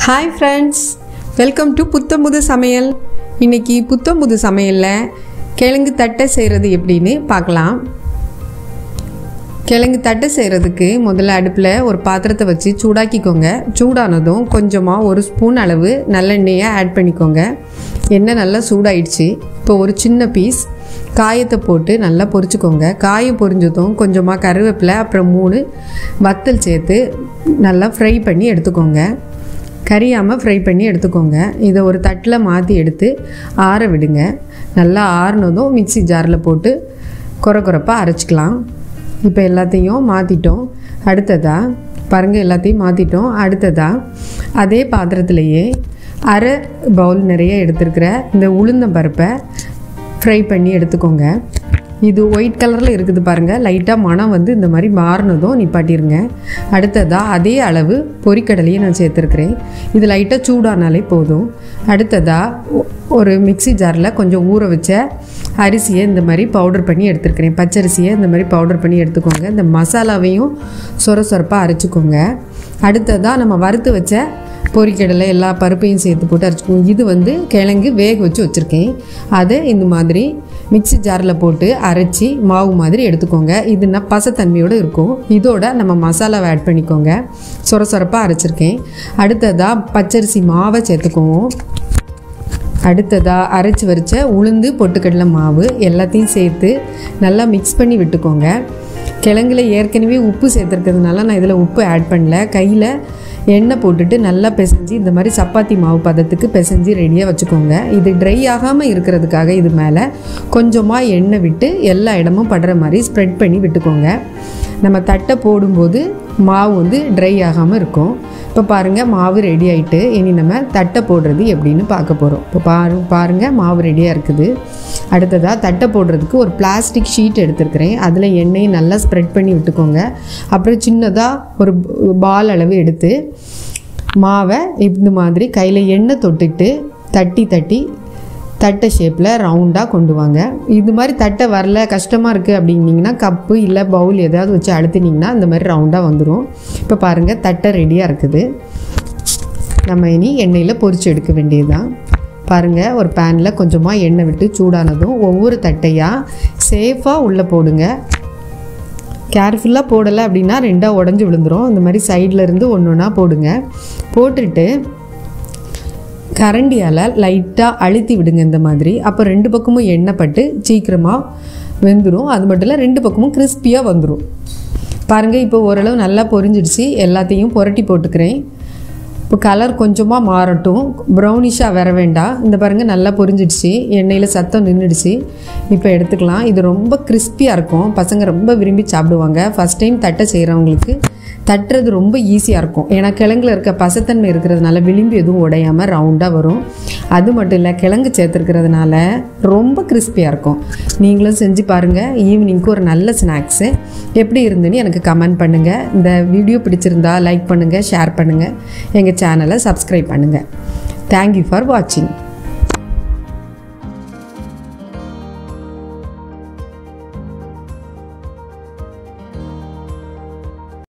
hi friends welcome to Puthamudhu Samayal இன்னைக்கு புத்தமுது சமையலில் கிழங்கு தட்டை செய்கிறது எப்படின்னு பார்க்கலாம் கிழங்கு தட்டை செய்கிறதுக்கு முதல்ல அடுப்பில் ஒரு பாத்திரத்தை வச்சு சூடாக்கிக்கோங்க சூடானதும் கொஞ்சமாக ஒரு ஸ்பூன் அளவு நல்லெண்ணெயை ஆட் பண்ணிக்கோங்க எண்ணெய் நல்லா சூடாயிடுச்சு இப்போ ஒரு சின்ன பீஸ் காயத்தை போட்டு நல்லா பொரிச்சுக்கோங்க காயம் பொரிஞ்சதும் கொஞ்சமாக கருவேப்பிலை அப்புறம் மூணு வத்தல் சேர்த்து நல்லா ஃப்ரை பண்ணி எடுத்துக்கோங்க கரியாமல் ஃப்ரை பண்ணி எடுத்துக்கோங்க இதை ஒரு தட்டில் மாற்றி எடுத்து ஆற விடுங்க நல்லா ஆறுனதும் மிக்ஸி ஜாரில் போட்டு குறை குறைப்பாக அரைச்சிக்கலாம் இப்போ எல்லாத்தையும் மாற்றிட்டோம் அடுத்ததாக பாருங்கள் எல்லாத்தையும் மாற்றிட்டோம் அடுத்ததாக அதே பாத்திரத்திலேயே அரை பவுல் நிறைய எடுத்துருக்கிற இந்த உளுந்தம் பருப்பை ஃப்ரை பண்ணி எடுத்துக்கோங்க இது ஒயிட் கலரில் இருக்குது பாருங்கள் லைட்டாக மனம் வந்து இந்த மாதிரி மாறினதும் நிப்பாட்டிருங்க அடுத்ததாக அதே அளவு பொரிக்கடலையும் நான் சேர்த்துருக்குறேன் இது லைட்டாக சூடானாலே போதும் அடுத்ததாக ஒரு மிக்ஸி ஜாரில் கொஞ்சம் ஊற வச்ச அரிசியை இந்த மாதிரி பவுடர் பண்ணி எடுத்துருக்கிறேன் பச்சரிசியை இந்த மாதிரி பவுடர் பண்ணி எடுத்துக்கோங்க இந்த மசாலாவையும் சொர சொரப்பாக அரைச்சிக்கோங்க அடுத்ததாக நம்ம வறுத்து வச்ச பொரிக்கடலை எல்லா பருப்பையும் சேர்த்து போட்டு அரைச்சிக்கோங்க இது வந்து கிழங்கு வேக வச்சு வச்சுருக்கேன் அதை இந்த மாதிரி மிக்ஸி ஜாரில் போட்டு அரைச்சி மாவு மாதிரி எடுத்துக்கோங்க இதுனா பசத்தன்மையோடு இருக்கும் இதோட நம்ம மசாலாவை ஆட் பண்ணிக்கோங்க சொர சொரப்பாக அரைச்சிருக்கேன் அடுத்ததாக பச்சரிசி மாவை சேர்த்துக்குவோம் அடுத்ததாக அரைச்சி வரிச்ச உளுந்து பொட்டுக்கடலை மாவு எல்லாத்தையும் சேர்த்து நல்லா மிக்ஸ் பண்ணி விட்டுக்கோங்க கிழங்குல ஏற்கனவே உப்பு சேர்த்துருக்கிறதுனால நான் இதில் உப்பு ஆட் பண்ணல கையில் எண்ணெய் போட்டுட்டு நல்லா பிசைஞ்சு இந்த மாதிரி சப்பாத்தி மாவு பதத்துக்கு பிசைஞ்சு ரெடியாக வச்சுக்கோங்க இது ட்ரை ஆகாமல் இருக்கிறதுக்காக இது மேலே கொஞ்சமாக எண்ணெய் விட்டு எல்லா இடமும் படுற மாதிரி ஸ்ப்ரெட் பண்ணி விட்டுக்கோங்க நம்ம தட்டை போடும்போது மாவு வந்து ட்ரை ஆகாமல் இருக்கும் இப்போ பாருங்கள் மாவு ரெடி ஆகிட்டு இனி நம்ம தட்டை போடுறது எப்படின்னு பார்க்க போகிறோம் இப்போ பாரு பாருங்கள் மாவு ரெடியாக இருக்குது அடுத்ததாக தட்டை போடுறதுக்கு ஒரு பிளாஸ்டிக் ஷீட் எடுத்துருக்கிறேன் அதில் எண்ணெயை நல்லா ஸ்ப்ரெட் பண்ணி விட்டுக்கோங்க அப்புறம் சின்னதாக ஒரு பால் அளவு எடுத்து மாவை இந்த மாதிரி கையில் எண்ணெய் தொட்டுட்டு தட்டி தட்டி தட்டை ஷேப்பில் ரவுண்டாக கொண்டு வாங்க இது மாதிரி தட்டை வரல கஷ்டமாக இருக்குது அப்படின்னீங்கன்னா கப்பு இல்லை பவுல் எதாவது வச்சு அழுத்தினீங்கன்னா இந்த மாதிரி ரவுண்டாக வந்துடும் இப்போ பாருங்கள் தட்டை ரெடியாக இருக்குது நம்ம இனி எண்ணெயில் பொரிச்சு எடுக்க வேண்டியதுதான் பாருங்கள் ஒரு பேனில் கொஞ்சமாக எண்ணெய் விட்டு சூடானதும் ஒவ்வொரு தட்டையாக சேஃபாக உள்ளே போடுங்க கேர்ஃபுல்லாக போடலை அப்படின்னா ரெண்டாக உடஞ்சி விழுந்துடும் இந்த மாதிரி சைடில் இருந்து ஒன்று ஒன்றா போடுங்க போட்டுட்டு கரண்டியால் லைட்டாக அழுத்தி விடுங்க இந்த மாதிரி அப்போ ரெண்டு பக்கமும் எண்ணெய் பட்டு சீக்கிரமாக வெந்துடும் அது மட்டும் இல்லை ரெண்டு பக்கமும் கிறிஸ்பியாக வந்துடும் பாருங்கள் இப்போ ஓரளவு நல்லா பொரிஞ்சிடுச்சு எல்லாத்தையும் புரட்டி போட்டுக்கிறேன் இப்போ கலர் கொஞ்சமாக மாறட்டும் ப்ரௌனிஷாக வர வேண்டாம் இந்த பாருங்கள் நல்லா பொரிஞ்சிடுச்சு எண்ணெயில் சத்தம் நின்றுடுச்சு இப்போ எடுத்துக்கலாம் இது ரொம்ப கிறிஸ்பியாக இருக்கும் பசங்க ரொம்ப விரும்பி சாப்பிடுவாங்க ஃபஸ்ட் டைம் தட்டை செய்கிறவங்களுக்கு தட்டுறது ரொம்ப ஈஸியாக இருக்கும் ஏன்னா கிழங்குல இருக்க பசத்தன்மை இருக்கிறதுனால விளிம்பு எதுவும் உடையாமல் ரவுண்டாக வரும் அது மட்டும் இல்லை கிழங்கு சேர்த்துருக்கிறதுனால ரொம்ப கிறிஸ்பியாக இருக்கும் நீங்களும் செஞ்சு பாருங்கள் ஈவினிங்க்கு ஒரு நல்ல ஸ்நாக்ஸு எப்படி இருந்துன்னு எனக்கு கமெண்ட் பண்ணுங்கள் இந்த வீடியோ பிடிச்சிருந்தா லைக் பண்ணுங்கள் ஷேர் பண்ணுங்கள் எங்கள் சேனலை சப்ஸ்கிரைப் பண்ணுங்கள் தேங்க்யூ ஃபார் வாட்சிங்